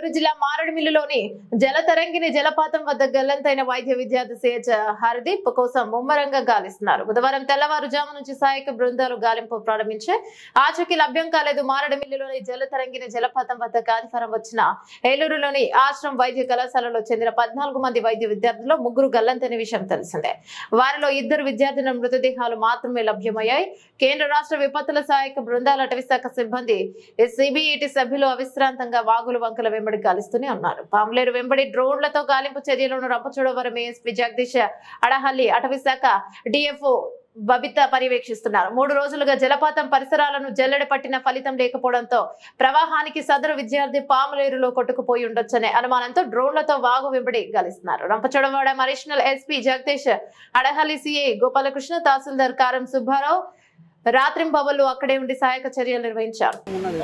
ఏలూరు జిల్లా మారేడుమిల్లులోని జలతరంగిణి జలపాతం వద్ద గల్లంతైన వైద్య విద్యార్థి సిహెచ్ హర్దీప్ కోసం ముమ్మరంగా గాలిస్తున్నారు బుధవారం తెల్లవారుజాము నుంచి సహాయక బృందాలు గాలింపు ప్రారంభించే ఆచూకీ లభ్యం కాలేదు మారేడుమిల్లులోని జలతరంగిణి జలపాతం వద్ద ఆదివారం వచ్చిన ఏలూరులోని ఆశ్రమ్ వైద్య కళాశాలలో చెందిన పద్నాలుగు మంది వైద్య విద్యార్థుల్లో ముగ్గురు గల్లంతైన విషయం తెలిసిందే వారిలో ఇద్దరు విద్యార్థుల మృతదేహాలు మాత్రమే లభ్యమయ్యాయి కేంద్ర రాష్ట్ర విపత్తుల సహాయక బృందాల అటవీశాఖ సిబ్బంది సిబిఈటి సభ్యులు అవిశ్రాంతంగా వాగులు వంకల వెంబడి గాలిస్తూనే ఉన్నారు పాములేరు వెంబడి డ్రోన్లతో గాలింపు చర్యలను రంపచోడవరం ఏఎస్పీ జగదీష్ అడహల్లి అటవీశాఖ డిఎఫ్ఓ బబిత పర్యవేక్షిస్తున్నారు మూడు రోజులుగా జలపాతం పరిసరాలను జల్లెడ పట్టిన ఫలితం లేకపోవడంతో ప్రవాహానికి సదరు విద్యార్థి పాములేరులో కొట్టుకుపోయి ఉండొచ్చనే అనుమానంతో డ్రోన్లతో వాగు వెంబడి గాలిస్తున్నారు Rampachodavaram additional SP Jagadish Adahalli CI Gopalakrishna తహసీల్దార్ కారం సుబ్బారావు రాత్రింబవళ్లు అక్కడే ఉండి సహాయక చర్యలు నిర్వహించారు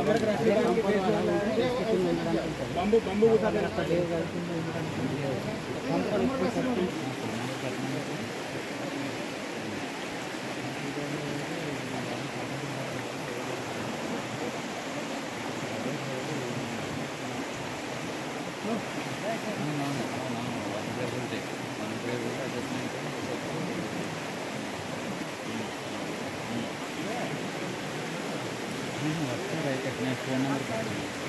ఫోన్ నెంబర్ కాదు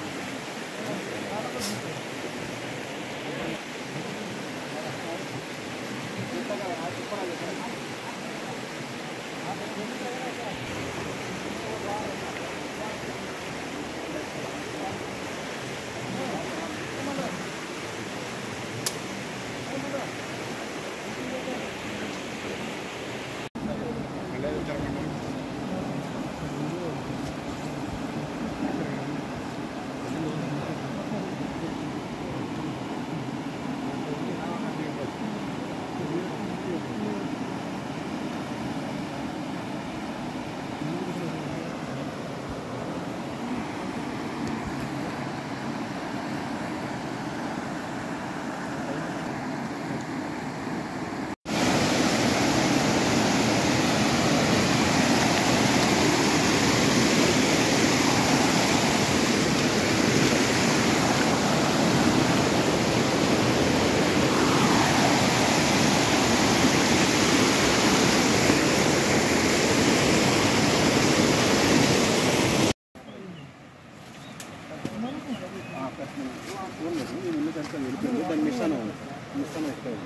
దాన్ని మిస్ అను మిస్ అని వస్తుంది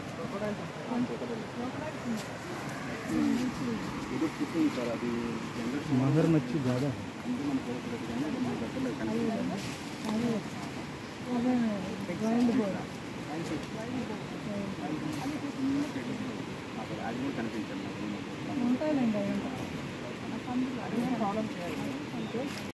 ఇది పుట్టింది సార్ అది జనరేషన్ मगर मच्छी ज़्यादा है అంటే మన పోగొట్టలేదు కానీ అది మన దగ్గరలో కనిపించింది అక్కడ అది కూడా కనిపించండి నాకు ఉంటాయిలేండి అవి ఉంటాయి.